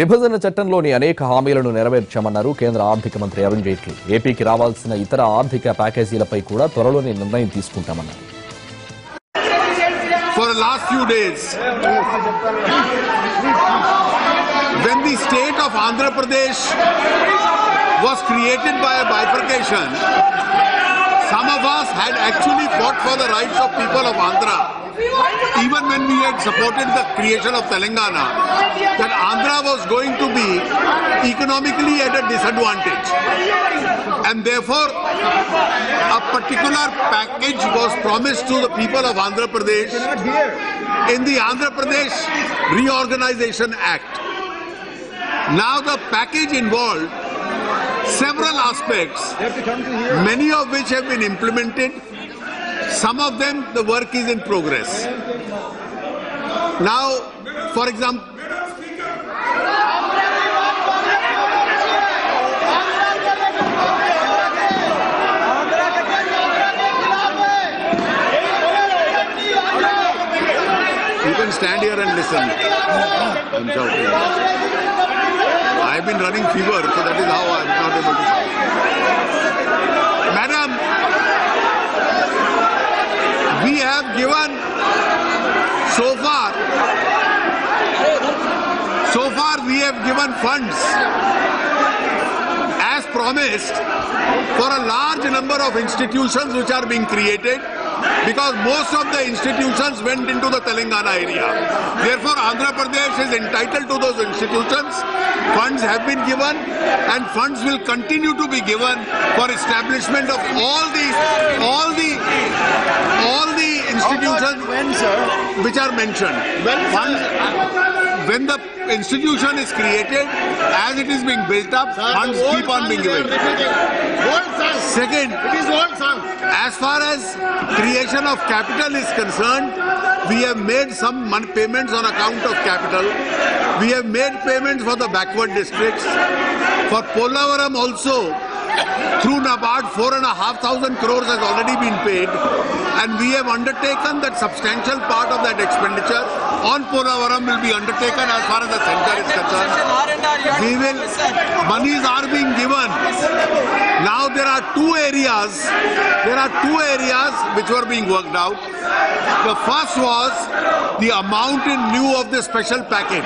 విభజన చట్టంలోని అనేక హామీలను నెరవేర్చామన్నారు కేంద్ర ఆర్థిక మంత్రి అరుణ్ జైట్లీ ఏపీకి రావాల్సిన ఇతర ఆర్థిక ప్యాకేజీలపై కూడా త్వరలోనే నిర్ణయం తీసుకుంటామన్నారు for the last few days. When the state of Andhra Pradesh was created by a bifurcation, some of us had actually fought for the rights of people of Andhra. Even when we had supported the creation of Telangana, that Andhra was going to be economically at a disadvantage. And therefore, a particular package was promised to the people of Andhra Pradesh in the Andhra Pradesh Reorganization Act. Now the package involved several aspects, many of which have been implemented. Some of them, the work is in progress. Now, for example, you can stand here and listen. I'm shouting. I've been running fever, so that is how I'm not able to shout. Madam, we have given so far, so far we have given funds as promised for a large number of institutions which are being created because most of the institutions went into the Telangana area. Therefore, Andhra Pradesh is entitled to those institutions. Funds have been given and funds will continue to be given for establishment of all the all the all the institutions When, sir? which are mentioned. Funds, when the institution is created, as it is being built up, funds keep on being given. Second, It is old song. as far as creation of capital is concerned, we have made some mon- payments on account of capital. We have made payments for the backward districts. For Polavaram also, through NABARD, four and a half thousand crores has already been paid. And we have undertaken that substantial part of that expenditure on Polavaram will be undertaken as far as the center is concerned. We will, monies are being given. Now there are two areas, there are two areas which were being worked out. The first was the amount in lieu of the special package.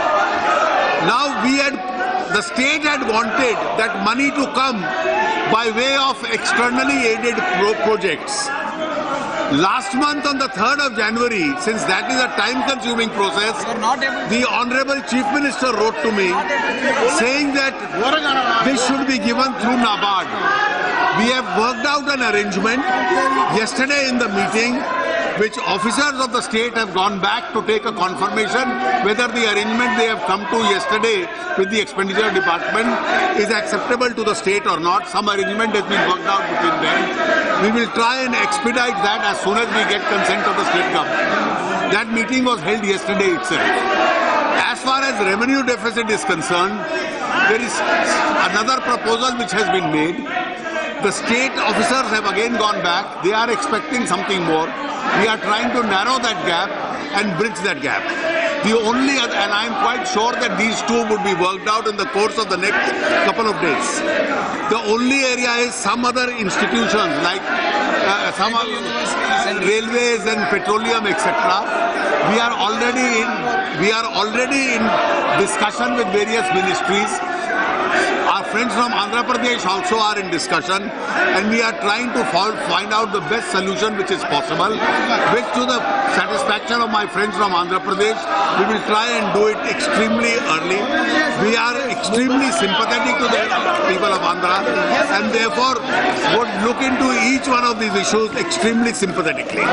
Now we had, the state had wanted that money to come by way of externally aided pro- projects. Last month on the 3rd of January, since that is a time consuming process, the Honorable Chief Minister wrote to me saying that this should be given through NABARD. We have worked out an arrangement yesterday in the meeting which officers of the state have gone back to take a confirmation whether the arrangement they have come to yesterday with the expenditure department is acceptable to the state or not. Some arrangement has been worked out between them. We will try and expedite that as soon as we get consent of the state government. That meeting was held yesterday itself. As far as revenue deficit is concerned, there is another proposal which has been made. The state officers have again gone back. They are expecting something more. We are trying to narrow that gap and bridge that gap. The only, oth- and I am quite sure that these two would be worked out in the course of the next couple of days. The only area is some other institutions like uh, some other railways and petroleum, etc. We are already in, we are already in discussion with various ministries. Our friends from Andhra Pradesh also are in discussion and we are trying to fol- find out the best solution which is possible, which to the satisfaction of my friends from Andhra Pradesh, we will try and do it extremely early. We are extremely sympathetic to the people of Andhra and therefore would look into each one of these issues extremely sympathetically.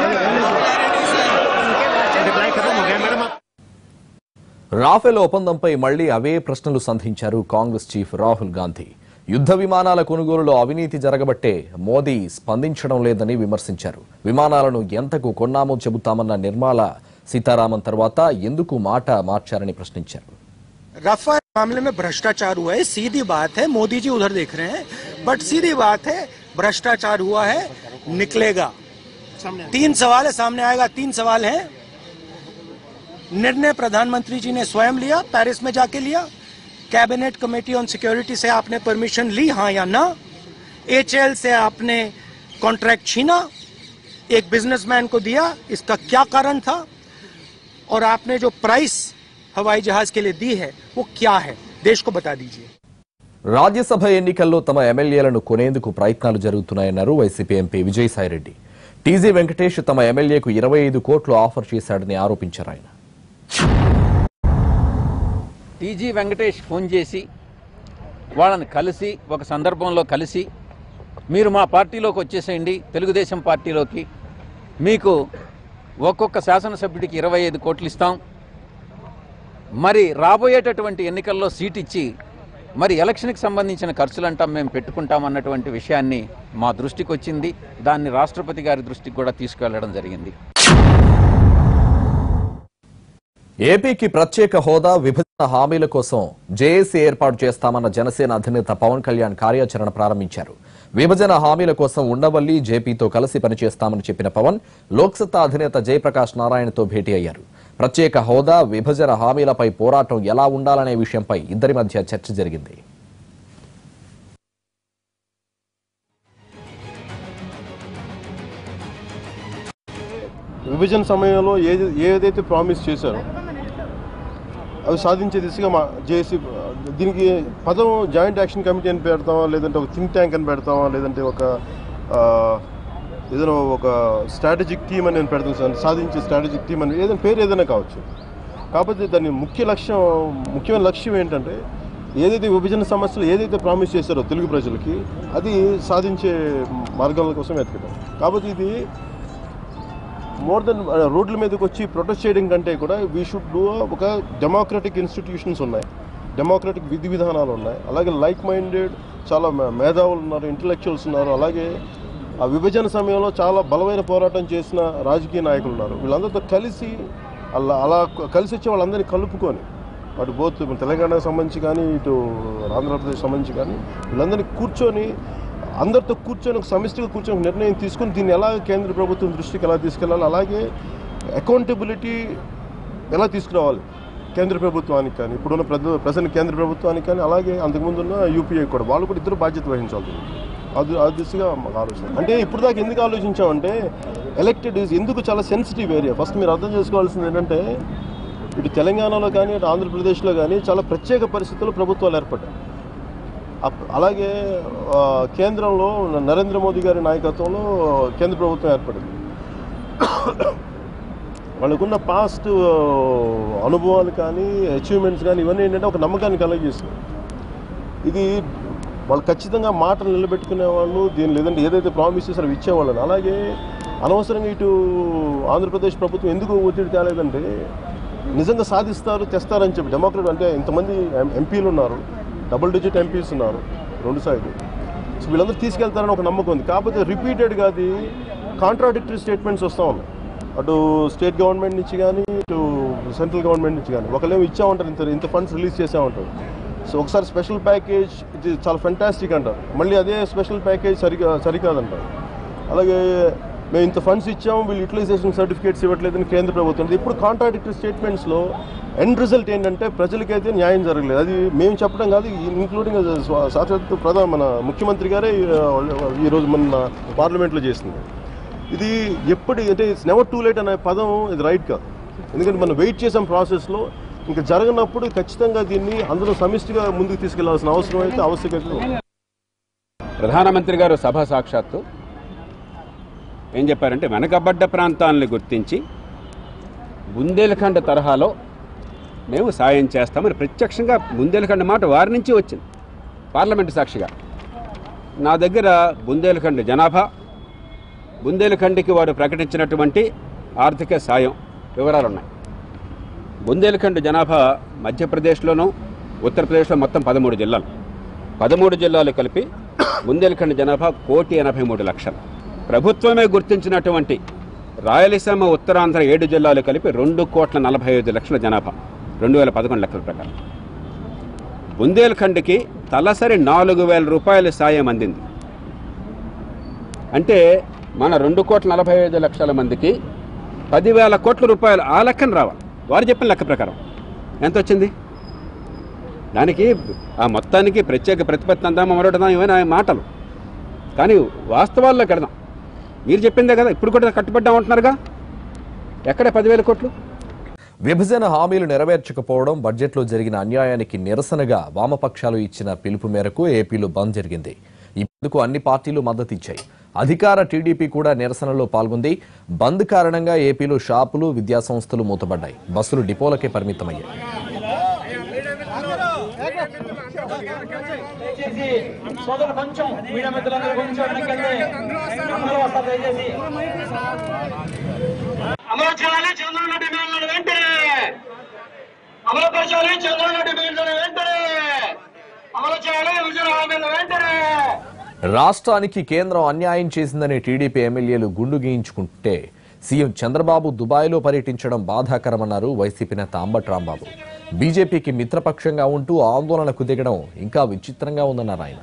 Reply खत्म हो गया madam आप Rafale ఒప్పందంపై మళ్లీ అవే ప్రశ్నలు సంధించారు Congress chief Rahul Gandhi యుద్ధ విమానాల కొనుగోలులో అవినీతి జరగబట్టే మోదీ స్పందించడం లేదని విమర్శించారు విమానాలను ఎంతకు కొన్నామో చెబుతామన్న నిర్మలా సీతారామన్ తర్వాత ఎందుకు మాట మార్చారని ప్రశ్నించారు रफाल मामले में भ्रष्टाचार हुआ है सीधी बात है मोदी जी उधर देख रहे हैं बट सीधी बात है भ्रष्टाचार हुआ है निकलेगा तीन सवाल है सामने आएगा तीन सवाल हैं निर्णय प्रधानमंत्री जी ने स्वयं लिया पेरिस में जाके लिया कैबिनेट कमेटी ऑन सिक्योरिटी से आपने परमिशन ली हाँ या ना एचएल से आपने कॉन्ट्रैक्ट छीना एक बिजनेसमैन को दिया इसका क्या कारण था और आपने जो प्राइस हवाई जहाज के लिए दी है वो क्या है देश को बता दीजिए రాజ్యసభ ఎన్నికల్లో తమ ఎమ్మెల్యేలను కొనేందుకు ప్రయత్నాలు జరుగుతున్నాయన్నారు వైసీపీ ఎంపీ విజయసాయిరెడ్డి టీజీ వెంకటేష్ తమ ఎమ్మెల్యేకు ఇరవై ఐదు కోట్లు ఆఫర్ చేశాడని ఆరోపించారు ఆయన టీజీ వెంకటేష్ ఫోన్ చేసి వాళ్ళని కలిసి ఒక సందర్భంలో కలిసి మీరు మా పార్టీలోకి వచ్చేసేయండి తెలుగుదేశం పార్టీలోకి మీకు ఒక్కొక్క శాసనసభ్యుడికి ఇరవై ఐదు కోట్లు ఇస్తాం మరి రాబోయేటటువంటి ఎన్నికల్లో సీట్ ఇచ్చి మరి ఎలక్షన్కి సంబంధించిన ఖర్చులంటా మేము పెట్టుకుంటాం అన్నటువంటి విషయాన్ని మా దృష్టికి వచ్చింది దాన్ని రాష్ట్రపతి గారి దృష్టికి కూడా తీసుకువెళ్ళడం జరిగింది ఏపీకి ప్రత్యేక హోదా విభజన హామీల కోసం జేఏసీ ఏర్పాటు చేస్తామన్న జనసేన అధినేత పవన్ కళ్యాణ్ కార్యాచరణ ప్రారంభించారు విభజన హామీల కోసం ఉండవల్లి జేపీతో కలిసి పనిచేస్తామని చెప్పిన పవన్ లోక్సత్తా అధినేత జయప్రకాష్ నారాయణతో భేటీ అయ్యారు ప్రత్యేక హోదా విభజన హామీలపై పోరాటం ఎలా ఉండాలనే విషయంపై ఇద్దరి మధ్య చర్చ జరిగింది విభజన సమయంలో ఏది ఏదైతే ప్రామిస్ చేశారో అవి సాధించే దిశగా మా జేసీ దీనికి పదం జాయింట్ యాక్షన్ కమిటీ అని పెడతామా లేదంటే ఒక థింక్ ట్యాంక్ అని పెడతామా లేదంటే ఒక ఆ, ఏదైనా ఒక స్ట్రాటజిక్ టీమ్ అని నేను పెడతాను సార్ సాధించే స్ట్రాటజిక్ టీమ్ అని ఏదైనా పేరు ఏదైనా కావచ్చు కాకపోతే దాని ముఖ్య లక్ష్యం ముఖ్యమైన లక్ష్యం ఏంటంటే ఏదైతే విభజన సమస్యలు ఏదైతే ప్రామిస్ చేశారో తెలుగు ప్రజలకి అది సాధించే మార్గాల కోసం వెతకడం కాబట్టి ఇది మోర్ దెన్ రోడ్ల మీదకి వచ్చి ప్రొటెస్ట్ చేయడం కంటే కూడా వీ షుడ్ డూ ఒక డెమోక్రటిక్ ఇన్స్టిట్యూషన్స్ ఉన్నాయి డెమోక్రటిక్ విధి విధానాలు ఉన్నాయి అలాగే లైక్ మైండెడ్ చాలా మే- మేధావులు ఉన్నారు ఇంటలెక్చువల్స్ ఉన్నారు అలాగే ఆ విభజన సమయంలో చాలా బలమైన పోరాటం చేసిన రాజకీయ నాయకులు ఉన్నారు వీళ్ళందరితో కలిసి అలా అలా కలిసి వచ్చే వాళ్ళందరినీ కలుపుకొని అటు బోత్ తెలంగాణకు సంబంధించి కానీ ఇటు ఆంధ్రప్రదేశ్ సంబంధించి కానీ వీళ్ళందరినీ కూర్చొని అందరితో కూర్చొని ఒక సమిష్టిగా కూర్చొని ఒక నిర్ణయం తీసుకొని దీన్ని ఎలా కేంద్ర ప్రభుత్వం దృష్టికి ఎలా తీసుకెళ్ళాలి అలాగే అకౌంటబిలిటీ ఎలా తీసుకురావాలి కేంద్ర ప్రభుత్వానికి కానీ ఇప్పుడున్న ప్రజ ప్రజెంట్ కేంద్ర ప్రభుత్వానికి కానీ అలాగే అంతకుముందు ఉన్న యూపీఐ కూడా వాళ్ళు కూడా ఇద్దరు బాధ్యత వహించాలి అది ఆ దిశగా మాకు ఆలోచన అంటే ఇప్పుడు దాకా ఎందుకు ఆలోచించామంటే ఎలక్టెడ్ ఈజ్ ఎందుకు చాలా సెన్సిటివ్ ఏరియా ఫస్ట్ మీరు అర్థం చేసుకోవాల్సింది ఏంటంటే ఇటు తెలంగాణలో కానీ ఇటు ఆంధ్రప్రదేశ్లో కానీ చాలా ప్రత్యేక పరిస్థితుల్లో ప్రభుత్వాలు ఏర్పడ్డాయి అప్- అలాగే ఆ, కేంద్రంలో నరేంద్ర మోదీ గారి నాయకత్వంలో కేంద్ర ప్రభుత్వం ఏర్పడింది వాళ్ళకున్న పాస్ట్ అనుభవాలు కానీ అచీవ్మెంట్స్ కానీ ఇవన్నీ ఏంటంటే ఒక నమ్మకాన్ని కలగజేస్తుంది ఇది వాళ్ళు ఖచ్చితంగా మాటలు నిలబెట్టుకునే వాళ్ళు దీని లేదంటే ఏదైతే ప్రామిస్ చేశారో అవి ఇచ్చేవాళ్ళని అలాగే అనవసరంగా ఇటు ఆంధ్రప్రదేశ్ ప్రభుత్వం ఎందుకు ఒత్తిడి తేలేదంటే నిజంగా సాధిస్తారు తెస్తారని చెప్పి డెమోక్రట్ అంటే ఇంతమంది ఎం- ఎంపీలు ఉన్నారు డబుల్ డిజిట్ ఎంపీస్ ఉన్నారు రెండు సైడ్ సో వీళ్ళందరూ తీసుకెళ్తారని ఒక నమ్మకం ఉంది కాకపోతే రిపీటెడ్గా అది కాంట్రాడిక్టరీ స్టేట్మెంట్స్ వస్తూ ఉన్నాయి అటు స్టేట్ గవర్నమెంట్ నుంచి కానీ ఇటు సెంట్రల్ గవర్నమెంట్ నుంచి కానీ ఒకళ్ళేమో ఇచ్చామంటారు ఇంత ఇంత ఫండ్స్ రిలీజ్ చేసామంటారు సో ఒకసారి స్పెషల్ ప్యాకేజ్ ఇది చాలా ఫెంటాస్టిక్ అంటారు మళ్ళీ అదే స్పెషల్ ప్యాకేజ్ సరిగా సరికాదంటారు అలాగే మేము ఇంత ఫండ్స్ ఇచ్చాము వీళ్ళు యూటిలైజేషన్ సర్టిఫికేట్స్ ఇవ్వట్లేదని కేంద్ర ప్రభుత్వం ఇది ఇప్పుడు కాంట్రాడిక్టరీ స్టేట్మెంట్స్లో ఎండ్ రిజల్ట్ ఏంటంటే ప్రజలకైతే న్యాయం జరగలేదు అది మేము చెప్పడం కాదు ఇంక్లూడింగ్ సాక్షాత్ ప్రధాన మన ముఖ్యమంత్రి గారే ఆ, ఈరోజు మన పార్లమెంట్లో చేసింది ఇది ఎప్పుడు అంటే ఇట్స్ నెవర్ టూ లేట్ అనే పదం ఇది రైట్ కాదు ఎందుకంటే మనం వెయిట్ చేసాం ప్రాసెస్లో ఇంకా జరగనప్పుడు ఖచ్చితంగా దీన్ని అందరూ సమిష్టిగా ముందుకు తీసుకెళ్లాల్సిన అవసరం అయితే ఆవశ్యకత ఉంది. ప్రధానమంత్రి గారు సభ సాక్షాత్తు ఏం చెప్పారంటే వెనకబడ్డ ప్రాంతాలను గుర్తించి బుందేలఖండ్ తరహాలో మేము సాయం చేస్తామని ప్రత్యక్షంగా బుందేలఖండ్ మాట వారి నుంచి వచ్చింది పార్లమెంటు సాక్షిగా నా దగ్గర బుందేలఖండ్ జనాభా బుందేలఖండ్కి వారు ప్రకటించినటువంటి ఆర్థిక సాయం వివరాలు ఉన్నాయి బుందేలఖండ్ జనాభా మధ్యప్రదేశ్లోను ఉత్తరప్రదేశ్లో మొత్తం పదమూడు జిల్లాలు పదమూడు జిల్లాలు కలిపి బుందేలఖండ్ జనాభా కోటి ఎనభై మూడు లక్షలు ప్రభుత్వమే గుర్తించినటువంటి రాయలసీమ ఉత్తరాంధ్ర ఏడు జిల్లాలు కలిపి రెండు కోట్ల నలభై ఐదు లక్షల జనాభా రెండు వేల పదకొండు లక్షల ప్రకారం బుందేల్ఖండ్కి తలసరి నాలుగు వేల రూపాయల సాయం అందింది అంటే మన రెండు కోట్ల నలభై ఐదు లక్షల మందికి పదివేల కోట్ల రూపాయలు ఆ లెక్కన రావాలి వారు చెప్పిన లెక్క ప్రకారం ఎంత వచ్చింది దానికి ఆ మొత్తానికి ప్రత్యేక ప్రతిపత్తి అందామా మరొకదాం ఇవన్నీ మాటలు కానీ వాస్తవాల్లో కడదాం మీరు చెప్పిందే కదా ఇప్పుడు కూడా కట్టుబడ్డాం అంటున్నారుగా ఎక్కడ పదివేల కోట్లు విభజన హామీలు నెరవేర్చకపోవడం బడ్జెట్లో జరిగిన అన్యాయానికి నిరసనగా వామపక్షాలు ఇచ్చిన పిలుపు మేరకు ఏపీలో బంద్ జరిగింది ఈ బంద్కు అన్ని పార్టీలు మద్దతిచ్చాయి అధికార టీడీపీ కూడా నిరసనలో పాల్గొంది బంద్ కారణంగా ఏపీలో షాపులు విద్యాసంస్థలు మూతపడ్డాయి బస్సులు డిపోలకే పరిమితమయ్యాయి సోదరు కొంచెం మీడియా మిత్రులందరూ కొంచెం వెనక్కండి అందరూ వస్తారు దయచేసి అమలు చేయాలి చంద్రన్న డిమాండ్లను వెంటనే అమలు పరచాలి చంద్రన్న డిమాండ్లను వెంటనే అమలు చేయాలి విభజన హామీలను వెంటనే రాష్ట్రానికి కేంద్రం అన్యాయం చేసిందని టీడీపీ ఎమ్మెల్యేలు గుండు గీయించుకుంటే సీఎం చంద్రబాబు దుబాయ్లో పర్యటించడం బాధాకరమన్నారు వైసీపీ నేత అంబటి రాంబాబు బీజేపీకి మిత్రపక్షంగా ఉంటూ ఆందోళనకు దిగడం ఇంకా విచిత్రంగా ఉందన్నారు ఆయన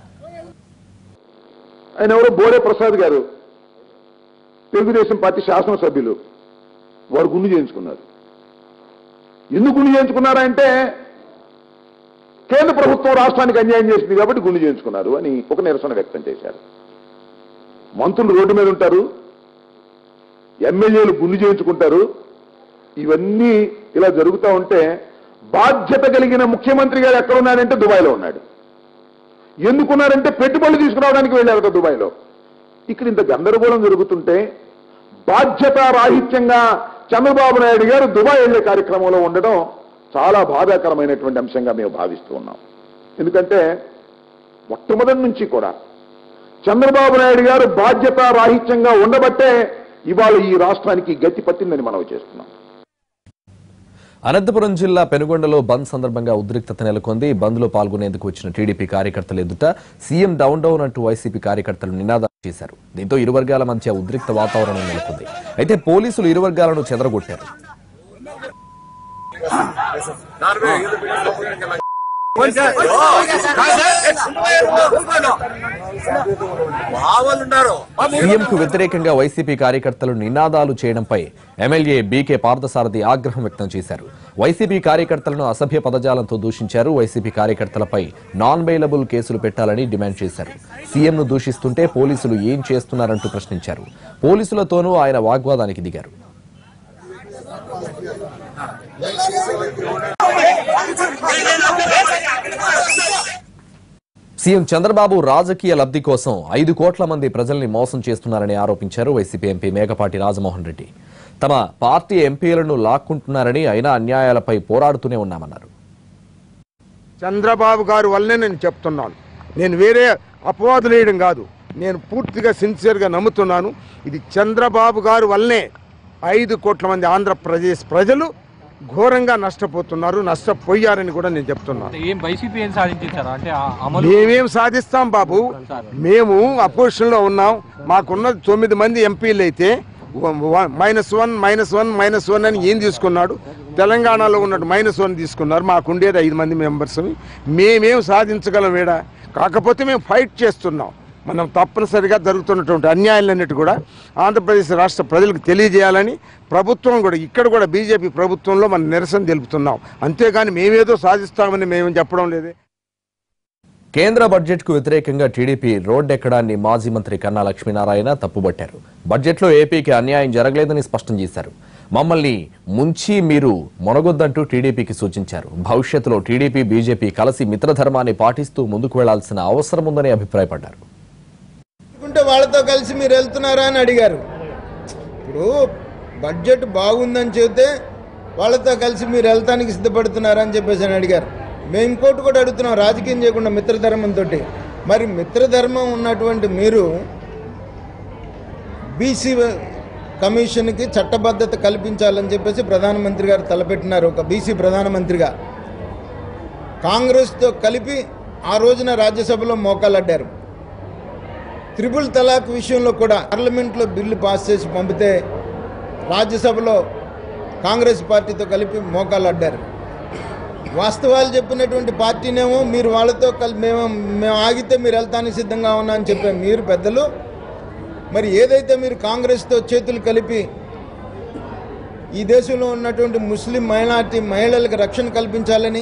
ఆయన ఎవరో బోడే ప్రసాద్ గారు తెలుగుదేశం పార్టీ శాసనసభ్యులు వారు గుండు చేయించుకున్నారు ఎందుకు గుండు చేయించుకున్నారంటే కేంద్ర ప్రభుత్వం రాష్ట్రానికి అన్యాయం చేసింది కాబట్టి గుండు చేయించుకున్నారు అని ఒక నిరసన వ్యక్తం చేశారు మంత్రులు రోడ్డు మీద ఉంటారు ఎమ్మెల్యేలు గుండు చేయించుకుంటారు ఇవన్నీ ఇలా జరుగుతూ ఉంటే బాధ్యత కలిగిన ముఖ్యమంత్రి గారు ఎక్కడున్నారంటే దుబాయ్లో ఉన్నాడు ఎందుకున్నారంటే పెట్టుబడులు తీసుకురావడానికి వెళ్ళారు దుబాయ్లో ఇక్కడ ఇంత గందరగోళం జరుగుతుంటే బాధ్యత రాహిత్యంగా చంద్రబాబు నాయుడు గారు దుబాయ్ వెళ్లే కార్యక్రమంలో ఉండడం చాలా బాధాకరమైనటువంటి అంశంగా మేము భావిస్తూ ఉన్నాం ఎందుకంటే మొట్టమొదటి నుంచి కూడా చంద్రబాబు నాయుడు గారు బాధ్యత రాహిత్యంగా ఉండబట్టే ఇవాళ ఈ రాష్ట్రానికి గతి పట్టిందని మనం చేస్తున్నాం అనంతపురం జిల్లా పెనుగొండలో బంద్ సందర్భంగా ఉద్రిక్తత నెలకొంది బంద్ లో పాల్గొనేందుకు వచ్చిన టీడీపీ కార్యకర్తల ఎదుట సీఎం డౌన్ డౌన్ అంటూ వైసీపీ కార్యకర్తలు నినాదాలు చేశారు దీంతో ఇరు వర్గాల మధ్య ఉద్రిక్త వాతావరణం నెలకొంది అయితే పోలీసులు ఇరు వర్గాలను చెదరగొట్టారు సీఎం కు వ్యతిరేకంగా వైసీపీ కార్యకర్తలు నినాదాలు చేయడంపై ఎమ్మెల్యే బీకే పార్థసారథి ఆగ్రహం వ్యక్తం చేశారు వైసీపీ కార్యకర్తలను అసభ్య పదజాలంతో దూషించారు వైసీపీ కార్యకర్తలపై నాన్ బెయిలబుల్ కేసులు పెట్టాలని డిమాండ్ చేశారు సీఎంను దూషిస్తుంటే పోలీసులు ఏం చేస్తున్నారంటూ ప్రశ్నించారు పోలీసులతోనూ ఆయన వాగ్వాదానికి దిగారు సీఎం చంద్రబాబు రాజకీయ లబ్ధి కోసం ఐదు కోట్ల మంది ప్రజల్ని మోసం చేస్తున్నారని ఆరోపించారు వైసీపీ ఎంపీ మేకపాటి రాజమోహన్ రెడ్డి తమ పార్టీ ఎంపీలను లాక్కుంటున్నారని అయినా అన్యాయాలపై పోరాడుతూనే ఉన్నామన్నారు చంద్రబాబు గారి వల్లే నేను చెప్తున్నాను నేను వేరే అపవాదులు వేయడం కాదు నేను పూర్తిగా సిన్సియర్గా నమ్ముతున్నాను ఇది చంద్రబాబు గారి వల్లనే ఐదు కోట్ల మంది ఆంధ్రప్రదేశ్ ప్రజలు ఘోరంగా నష్టపోతున్నారు నష్టపోయారని కూడా నేను చెప్తున్నాను ఏం వైసీపీ ఏం సాధించారు అంటే ఆ అమలు మేమేం సాధిస్తాం బాబు మేము అపోజిషన్ లో ఉన్నాం మాకున్న తొమ్మిది మంది ఎంపీలు అయితే minus one minus one minus one అని ఏం తీసుకున్నాడు తెలంగాణలో ఉన్నట్టు మైనస్ వన్ తీసుకున్నారు మాకుండేది ఐదు మంది మెంబర్స్ మేమేం సాధించగలం వేడ కాకపోతే మేము ఫైట్ చేస్తున్నాం మనం తప్పనిసరిగా జరుగుతున్నటువంటి అన్యాయాలన్నిటి కూడా ఆంధ్రప్రదేశ్ రాష్ట్ర ప్రజలకు తెలియజేయాలని ప్రభుత్వం కూడా ఇక్కడ కూడా బీజేపీ ప్రభుత్వంలో మనం నిరసన తెలుపుతున్నాం అంతేగాని మేమేదో సాధిస్తామని మేము చెప్పడం లేదే కేంద్ర బడ్జెట్ కు వ్యతిరేకంగా టీడీపీ రోడ్డెక్కడాన్ని మాజీ మంత్రి కన్నా లక్ష్మీనారాయణ తప్పుబట్టారు బడ్జెట్లో ఏపీకి అన్యాయం జరగలేదని స్పష్టం చేశారు మమ్మల్ని ముంచి మీరు మొనగొద్దంటూ టీడీపీకి సూచించారు భవిష్యత్తులో టీడీపీ బీజేపీ కలిసి మిత్రధర్మాన్ని పాటిస్తూ ముందుకు వెళ్లాల్సిన అవసరం ఉందని అభిప్రాయపడ్డారు అనుకుంటే వాళ్ళతో కలిసి మీరు వెళ్తున్నారా అని అడిగారు ఇప్పుడు బడ్జెట్ బాగుందని చెబితే వాళ్ళతో కలిసి మీరు వెళ్తానికి సిద్ధపడుతున్నారా అని చెప్పేసి అని అడిగారు మేము ఇంకోటి కూడా అడుగుతున్నాం రాజకీయం చేయకుండా మిత్రధర్మంతో మరి మిత్రధర్మం ఉన్నటువంటి మీరు బీసీ కమిషన్కి చట్టబద్ధత కల్పించాలని చెప్పేసి ప్రధానమంత్రి గారు తలపెట్టినారు ఒక బీసీ ప్రధానమంత్రిగా కాంగ్రెస్తో కలిపి ఆ రోజున రాజ్యసభలో మోకాలడ్డారు త్రిపుల్ తలాక్ విషయంలో కూడా పార్లమెంట్లో బిల్లు పాస్ చేసి పంపితే రాజ్యసభలో కాంగ్రెస్ పార్టీతో కలిపి మోకాలు అడ్డారు వాస్తవాలు చెప్పినటువంటి పార్టీనేమో మీరు వాళ్ళతో కలిపి మేము మేము ఆగితే మీరు వెళ్తానికి సిద్ధంగా ఉన్నా అని చెప్పే మీరు పెద్దలు మరి ఏదైతే మీరు కాంగ్రెస్తో చేతులు కలిపి ఈ దేశంలో ఉన్నటువంటి ముస్లిం మైనార్టీ మహిళలకు రక్షణ కల్పించాలని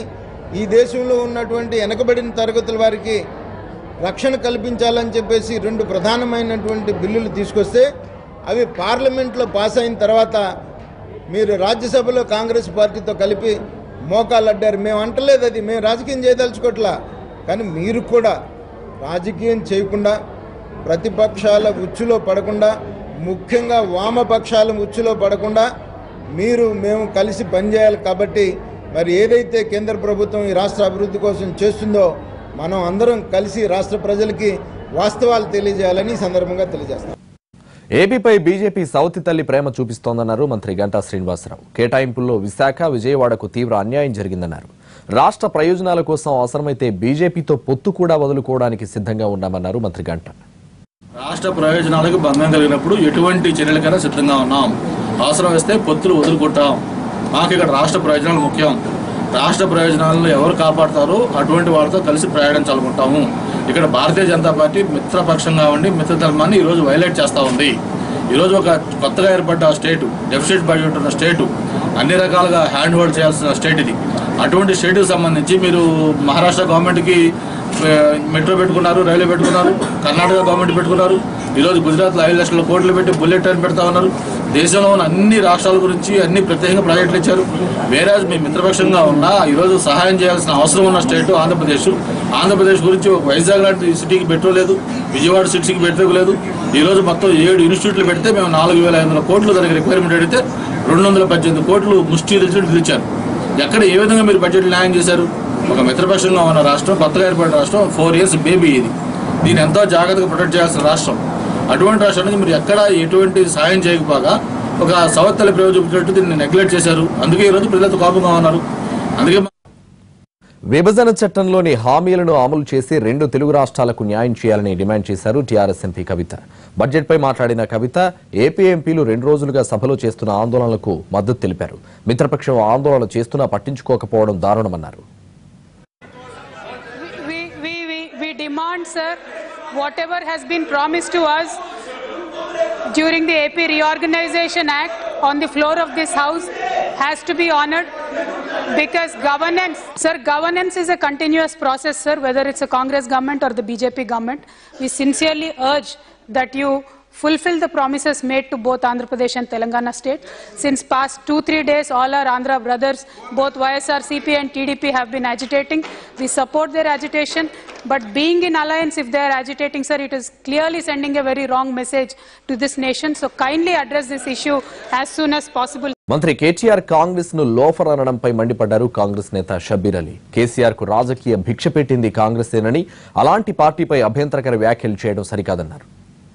ఈ దేశంలో ఉన్నటువంటి వెనకబడిన తరగతుల వారికి రక్షణ కల్పించాలని చెప్పేసి రెండు ప్రధానమైనటువంటి బిల్లులు తీసుకొస్తే అవి పార్లమెంట్లో పాస్ అయిన తర్వాత మీరు రాజ్యసభలో కాంగ్రెస్ పార్టీతో కలిపి మోకాలు అడ్డారు మేము అంటలేదు అది మేము రాజకీయం చేయదలుచుకోవట్లా కానీ మీరు కూడా రాజకీయం చేయకుండా ప్రతిపక్షాల ఉచ్చులో పడకుండా ముఖ్యంగా వామపక్షాల ఉచ్చులో పడకుండా మీరు మేము కలిసి పనిచేయాలి కాబట్టి మరి ఏదైతే కేంద్ర ప్రభుత్వం ఈ రాష్ట్ర అభివృద్ధి కోసం చేస్తుందో మనం అందరం కలిసి రాష్ట్ర ప్రజలకి వాస్తవాలు తెలియజేయాలని ఈ సందర్భంగా తెలియజేస్తాం ఏపీపై బీజేపీ సౌతి తల్లి ప్రేమ చూపిస్తోందన్నారు మంత్రి గంటా శ్రీనివాసరావు కేటాయింపుల్లో విశాఖ విజయవాడకు తీవ్ర అన్యాయం జరిగిందన్నారు రాష్ట్ర ప్రయోజనాల కోసం అవసరమైతే బీజేపీతో పొత్తు కూడా వదులుకోవడానికి సిద్ధంగా ఉన్నామన్నారు మంత్రి గంట రాష్ట్ర ప్రయోజనాలకు భంగం కలిగినప్పుడు ఎటువంటి చర్యలకైనా సిద్ధంగా ఉన్నాం అవసరం వస్తే పొత్తులు వదులుకుంటాం మాకు ఇక్కడ రాష్ట్ర ప్రయోజనాలు ముఖ్యం రాష్ట్ర ప్రయోజనాలను ఎవరు కాపాడతారో అటువంటి వాళ్ళతో కలిసి ప్రయాణించాలనుకుంటాము ఇక్కడ భారతీయ జనతా పార్టీ మిత్రపక్షంగా ఉండి మిత్రధర్మాన్ని ఈరోజు వైలేట్ చేస్తూ ఉంది ఈరోజు ఒక కొత్తగా ఏర్పడ్డ స్టేటు డెఫిసిట్ బడ్జెట్ ఉన్న స్టేటు అన్ని రకాలుగా హ్యాండ్ హోల్డ్ చేయాల్సిన స్టేట్ ఇది అటువంటి స్టేట్కి సంబంధించి మీరు మహారాష్ట్ర గవర్నమెంట్కి ఆ, మెట్రో పెట్టుకున్నారు రైల్వే పెట్టుకున్నారు కర్ణాటక గవర్నమెంట్ పెట్టుకున్నారు ఈరోజు గుజరాత్లో ఐదు లక్షల కోట్లు పెట్టి బుల్లెట్ ట్రైన్ పెడతా ఉన్నారు దేశంలో ఉన్న అన్ని రాష్ట్రాల గురించి అన్ని ప్రత్యేకంగా ప్రాజెక్టులు ఇచ్చారు వేరే మీ మిత్రపక్షంగా ఉన్నా ఈరోజు సహాయం చేయాల్సిన అవసరం ఉన్న స్టేట్ ఆంధ్రప్రదేశ్ ఆంధ్రప్రదేశ్ గురించి ఒక వైజాగ్ లాంటి సిటీకి పెట్రోల్ లేదు విజయవాడ సిటీకి పెట్రోల్ లేదు ఈరోజు మొత్తం ఏడు ఇన్స్టిట్యూట్లు పెడితే మేము నాలుగు వేల ఐదు వందల కోట్లు దానికి రిక్వైర్మెంట్ అడిగితే రెండు వందల పద్దెనిమిది కోట్లు ముష్టి రిజల్ట్ ఇచ్చారు ఎక్కడ ఏ విధంగా మీరు బడ్జెట్ న్యాయం చేశారు ఒక మిత్రపక్షంగా ఉన్న రాష్ట్రం కొత్తగా ఏర్పడిన రాష్ట్రం ఫోర్ ఇయర్స్ బేబీ ఇది దీన్ని ఎంతో జాగ్రత్తగా ప్రొటెక్ట్ చేయాల్సిన రాష్ట్రం అటువంటి రాష్ట్రానికి మీరు ఎక్కడ ఎటువంటి సాయం చేయకపోగా ఒక సవత్తల ప్రయోజనం చూపించినట్టు దీన్ని నెగ్లెక్ట్ చేశారు అందుకే ఈరోజు ప్రజలతో కోపంగా ఉన్నారు అందుకే విభజన చట్టంలోని హామీలను అమలు చేసి రెండు తెలుగు రాష్ట్రాలకు న్యాయం చేయాలని డిమాండ్ చేశారు టీఆర్ఎస్ ఎంపీ కవిత బడ్జెట్పై మాట్లాడిన కవిత ఏపీ ఎంపీలు రెండు రోజులుగా సభలో చేస్తున్న ఆందోళనలకు మద్దతు తెలిపారు మిత్రపక్షం ఆందోళన చేస్తున్నా పట్టించుకోకపోవడం దారుణమన్నారు we, we, we, we demand, sir, whatever has been promised to us during the AP Reorganization Act on the floor of this House has to be honored because governance, sir, governance is a continuous process, sir, whether it's a Congress government or the BJP government. We sincerely urge that you fulfill the promises made to both Andhra Pradesh and Telangana state. Since past two, three days, all our Andhra brothers, both YSRCP and TDP have been agitating. We support their agitation, but being in alliance, if they are agitating, sir, it is clearly sending a very wrong message to this nation. So kindly address this issue as soon as possible. మంత్రి కేటీఆర్ కాంగ్రెస్ ను loafer అనడంపై మండిపడ్డారు కాంగ్రెస్ నేత షబ్బీర్ అలీ కేసీఆర్ కు రాజకీయ భిక్ష పెట్టింది కాంగ్రెసేనని అలాంటి పార్టీపై అభ్యంతరకర వ్యాఖ్యలు చేయడం సరికాదన్నారు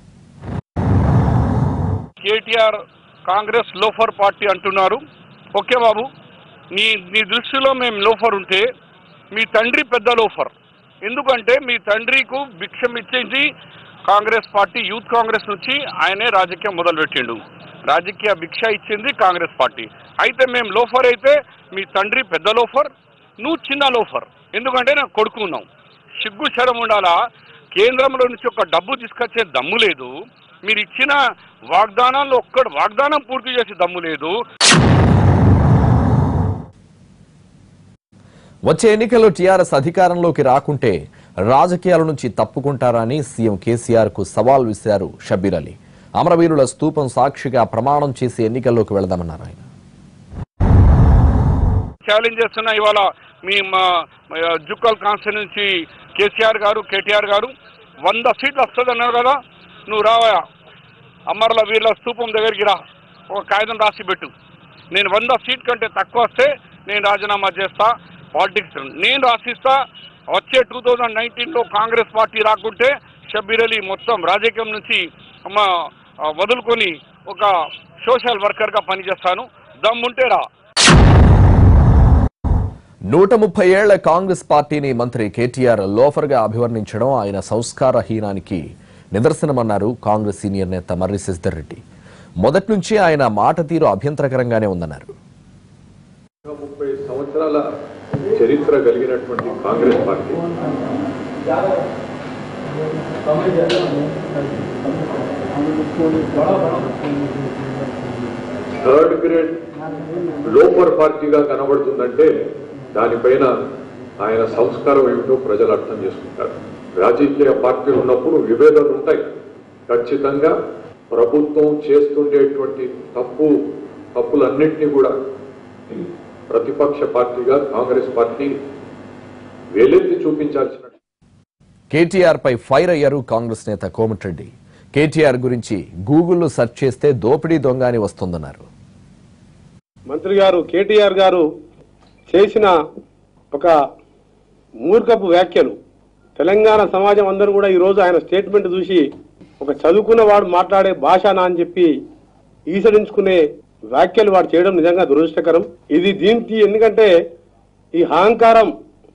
కేటీఆర్ కాంగ్రెస్ లోఫర్ పార్టీ అంటున్నారు ఓకే బాబు నీ నీ దృష్టిలో మేము లోఫర్ ఉంటే మీ తండ్రి పెద్ద లోఫర్ ఎందుకంటే మీ తండ్రికి భిక్షం ఇచ్చేసి కాంగ్రెస్ పార్టీ యూత్ కాంగ్రెస్ నుంచి ఆయనే రాజకీయం మొదలుపెట్టిండు రాజకీయ భిక్ష ఇచ్చింది కాంగ్రెస్ పార్టీ అయితే మేము లోఫర్ అయితే మీ తండ్రి పెద్ద లోఫర్ నువ్వు చిన్న లోఫర్ ఎందుకంటే నాకు కొడుకు ఉన్నావు సిగ్గు శరం ఉండాలా కేంద్రంలో నుంచి ఒక డబ్బు తీసుకొచ్చే దమ్ము లేదు మీరు ఇచ్చిన వాగ్దానాల్లో ఒక్కడు వాగ్దానం పూర్తి చేసే దమ్ము లేదు వచ్చే ఎన్నికల్లో టీఆర్ఎస్ అధికారంలోకి రాకుంటే రాజకీయాల నుంచి తప్పుకుంటారా అని సీఎం కేసీఆర్ కు సవాల్ విసిరారు షబ్బీర్ అలీ అమరవీరుల స్తూపం సాక్షిగా ప్రమాణం చేసి ఎన్నికల్లోకి వెళదామన్నారు ఆయన ఛాలెంజ్ చేస్తున్న ఇవాళ మీ మా మా జుక్కల్ కాన్స్టిట్యూన్ నుంచి కేసీఆర్ గారు కేటీఆర్ గారు వంద సీట్లు వస్తుంది అన్నారు కదా నువ్వు రావా అమరుల వీరుల స్తూపం దగ్గరికి రా ఒక కాగితం రాసి పెట్టు నేను వంద సీట్ కంటే తక్కువ వస్తే నేను రాజీనామా చేస్తా పాలిటిక్స్ నేను రాసిస్తా వచ్చే టూ థౌజండ్ నైన్టీన్లో కాంగ్రెస్ పార్టీ రాకుంటే షబ్బీర్ అలీ మొత్తం రాజకీయం నుంచి మా ఆ, వదులుకొని ఒక సోషల్ వర్కర్గా పనిచేస్తాను దమ్ముంటే రా నూట ముప్పై ఏళ్ల కాంగ్రెస్ పార్టీని మంత్రి కేటీఆర్ లోఫర్ గా అభివర్ణించడం ఆయన సంస్కారహీనానికి నిదర్శనమన్నారు కాంగ్రెస్ సీనియర్ నేత మర్రి శశిధర్ రెడ్డి మొదటి నుంచి ఆయన మాట తీరు అభ్యంతరకరంగానే ఉందన్నారు ముప్పై సంవత్సరాల చరిత్ర కలిగినటువంటి Congress party third grade loafer పార్టీగా కనబడుతుందంటే దానిపైన ఆయన సంస్కారం ఏమిటో ప్రజలు అర్థం చేసుకుంటారు రాజకీయ పార్టీలు ఉన్నప్పుడు విభేదాలు ఉంటాయి ఖచ్చితంగా ప్రభుత్వం చేస్తుండేటువంటి తప్పు తప్పులన్నింటినీ కూడా ప్రతిపక్ష పార్టీగా కాంగ్రెస్ పార్టీ వేలెత్తి చూపించాల్సిన కేటీఆర్ పై ఫైర్ అయ్యారు కాంగ్రెస్ నేత కోమటిరెడ్డి కేటీఆర్ గురించి గూగుల్లో సెర్చ్ చేస్తే దోపిడీ దొంగ అని వస్తుందన్నారు మంత్రి గారు కేటీఆర్ గారు చేసిన ఒక మూర్ఖపు వ్యాఖ్యలు తెలంగాణ సమాజం అందరూ కూడా ఈరోజు ఆయన స్టేట్మెంట్ చూసి ఒక చదువుకున్న వాడు మాట్లాడే భాషనా అని చెప్పి ఈసడించుకునే వ్యాఖ్యలు వాడు చేయడం నిజంగా దురదృష్టకరం ఇది దీనికి ఎందుకంటే ఈ అహంకారం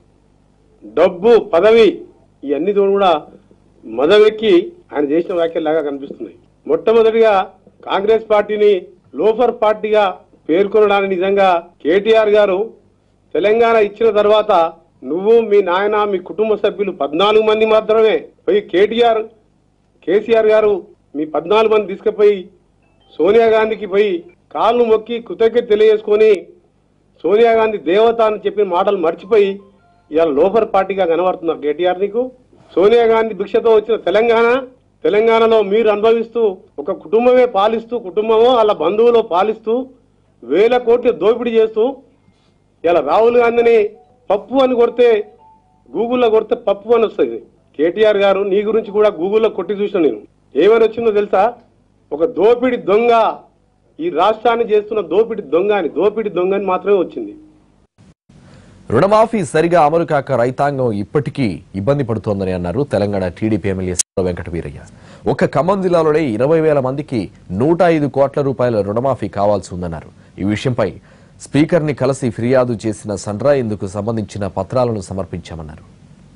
డబ్బు పదవి ఇవన్నీతో కూడా మదవెక్కి ఆయన చేసిన వ్యాఖ్యలు లాగా కనిపిస్తున్నాయి మొట్టమొదటిగా కాంగ్రెస్ పార్టీని లోఫర్ పార్టీగా పేర్కొనడానికి నిజంగా కేటీఆర్ గారు తెలంగాణ ఇచ్చిన తర్వాత నువ్వు మీ నాయన మీ కుటుంబ సభ్యులు పద్నాలుగు మంది మాత్రమే పోయి కేటీఆర్ కేసీఆర్ గారు మీ పద్నాలుగు మంది తీసుకుపోయి సోనియా గాంధీకి పోయి కాళ్ళు మొక్కి కృతజ్ఞత తెలియజేసుకొని సోనియా గాంధీ దేవత అని చెప్పిన మాటలు మర్చిపోయి ఇవాళ లోఫర్ పార్టీగా కనబడుతున్నారు కేటీఆర్ నీకు సోనియా గాంధీ భిక్షతో వచ్చిన తెలంగాణ తెలంగాణలో మీరు అనుభవిస్తూ ఒక కుటుంబమే పాలిస్తూ కుటుంబమో వాళ్ళ బంధువులో పాలిస్తూ వేల కోట్లు దోపిడీ చేస్తూ ఇలా రాహుల్ గాంధీని పప్పు అని కొడితే గూగుల్లో కొడితే పప్పు అని వస్తుంది కేటీఆర్ గారు నీ గురించి కూడా గూగుల్లో కొట్టి చూసిన నేను ఏమని వచ్చిందో తెలుసా ఒక దోపిడి దొంగ ఈ రాష్ట్రాన్ని చేస్తున్న దోపిడి దొంగ అని దోపిడి దొంగ అని మాత్రమే వచ్చింది రుణమాఫీ సరిగా అమలు కాక రైతాంగం ఇప్పటికీ ఇబ్బంది పడుతోందని అన్నారు తెలంగాణ టీడీపీ ఎమ్మెల్యే సర్వ వెంకట వీరయ్య ఒక్క ఖమ్మం జిల్లాలోనే ఇరవై వేల మందికి నూట ఐదు కోట్ల రూపాయల రుణమాఫీ కావాల్సి ఉందన్నారు ఈ విషయంపై స్పీకర్ ని కలిసి ఫిర్యాదు చేసిన సండ్రా ఇందుకు సంబంధించిన పత్రాలను సమర్పించామన్నారు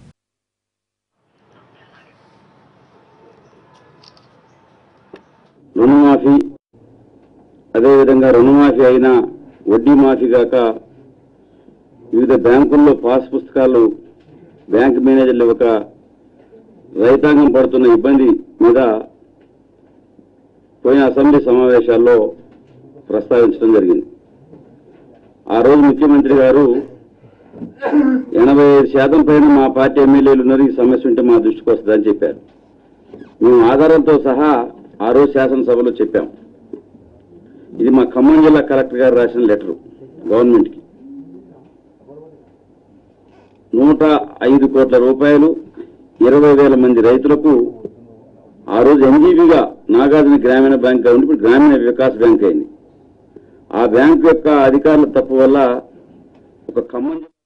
రుణమాఫీ అదేవిధంగా రుణమాఫీ అయిన వడ్డీ మాఫీ కాక వివిధ బ్యాంకుల్లో పాస్ పుస్తకాలు బ్యాంక్ మేనేజర్లు ఇవ్వక రైతాంగం పడుతున్న ఇబ్బంది మీద పోయిన అసెంబ్లీ సమావేశాల్లో ప్రస్తావించడం జరిగింది ఆ రోజు ముఖ్యమంత్రి గారు ఎనభై ఐదు శాతం పైన మా పార్టీ ఎమ్మెల్యేలు ఉన్నారు ఈ సమస్య ఉంటే మా దృష్టికి వస్తుందని చెప్పారు మేము ఆధారంతో సహా ఆ రోజు శాసనసభలో చెప్పాం ఇది మా ఖమ్మం జిల్లా కలెక్టర్ గారు రాసిన లెటరు గవర్నమెంట్కి నూట ఐదు కోట్ల రూపాయలు ఇరవై వేల మంది రైతులకు ఆ రోజు ఎన్జీబీగా నాగార్జున గ్రామీణ బ్యాంక్ గా ఉండి ఇప్పుడు గ్రామీణ వికాస్ బ్యాంక్ అయింది ఆ బ్యాంక్ యొక్క అధికారుల తప్పు వల్ల ఒక ఖమ్మం జిల్లా